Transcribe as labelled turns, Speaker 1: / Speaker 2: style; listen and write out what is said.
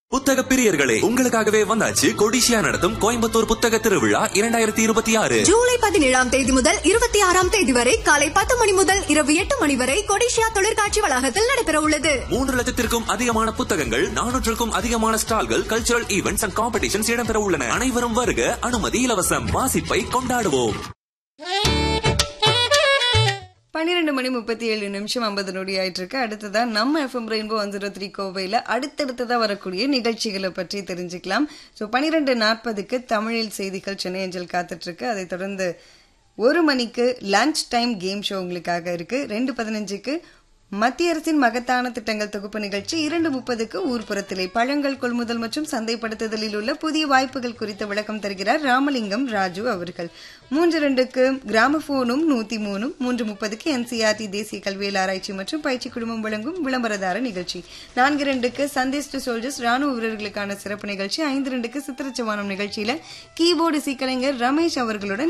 Speaker 1: புத்தக பிரியர்களே உங்களுக்காகவே வந்தாச்சு கொடிஷியா நடத்தும் கோயம்புத்தூர் புத்தக திருவிழா இரண்டாயிரத்தி இருபத்தி ஆறு
Speaker 2: ஜூலை பதினேழாம் தேதி முதல் இருபத்தி ஆறாம் தேதி வரை காலை பத்து மணி முதல் இரவு எட்டு மணி வரை கொடிஷியா தொழிற்காட்சி வளாகத்தில் நடைபெற உள்ளது
Speaker 1: மூன்று லட்சத்திற்கும் அதிகமான புத்தகங்கள் நானூற்றுக்கும் அதிகமான ஸ்டால்கள் கல்ச்சுரல் ஈவெண்ட்ஸ் அண்ட் காம்படிஷன்ஸ் இடம்பெற உள்ளன அனைவரும் வருக அனுமதி இலவசம் வாசிப்பை கொண்டாடுவோம்
Speaker 3: பன்னிரெண்டு மணி முப்பத்தி ஏழு நிமிஷம் ஐம்பது நொடி ஆயிட்டு இருக்கு அடுத்ததா நம்ம FM rainbow one zero three கோவையில் அடுத்தடுத்ததா வரக்கூடிய நிகழ்ச்சிகளை பற்றி தெரிஞ்சுக்கலாம் ஸோ பன்னிரெண்டு நாற்பதுக்கு தமிழில் செய்திகள் சென்னை அஞ்சல் காத்துட்டு இருக்கு அதைத் தொடர்ந்து ஒரு மணிக்கு லஞ்ச் டைம் கேம் ஷோ உங்களுக்காக இருக்கு ரெண்டு பதினஞ்சுக்கு மத்திய அரசின் மகத்தான திட்டங்கள் தொகுப்பு நிகழ்ச்சி இரண்டு முப்பதுக்கு ஊர்ப்புறத்திலே பழங்கள் கொள்முதல் மற்றும் சந்தைப்படுத்துதலில் உள்ள புதிய வாய்ப்புகள் குறித்த விளக்கம் தருகிறார் ராமலிங்கம் ராஜு அவர்கள் மூன்று ரெண்டுக்கு கிராமபோனும் நூத்தி மூணும் மூன்று முப்பதுக்கு என்சிஆர்டி தேசிய கல்வியல் ஆராய்ச்சி மற்றும் பயிற்சி குழுமம் வழங்கும் விளம்பரதார நிகழ்ச்சி நான்கு ரெண்டுக்கு சந்தேஷ் டு சோல்ஜர்ஸ் ராணுவ வீரர்களுக்கான சிறப்பு நிகழ்ச்சி ஐந்து ரெண்டுக்கு சித்திரச்சவானம் நிகழ்ச்சியில கீபோர்டு சீக்கலைஞர் ரமேஷ் அவர்களுடன்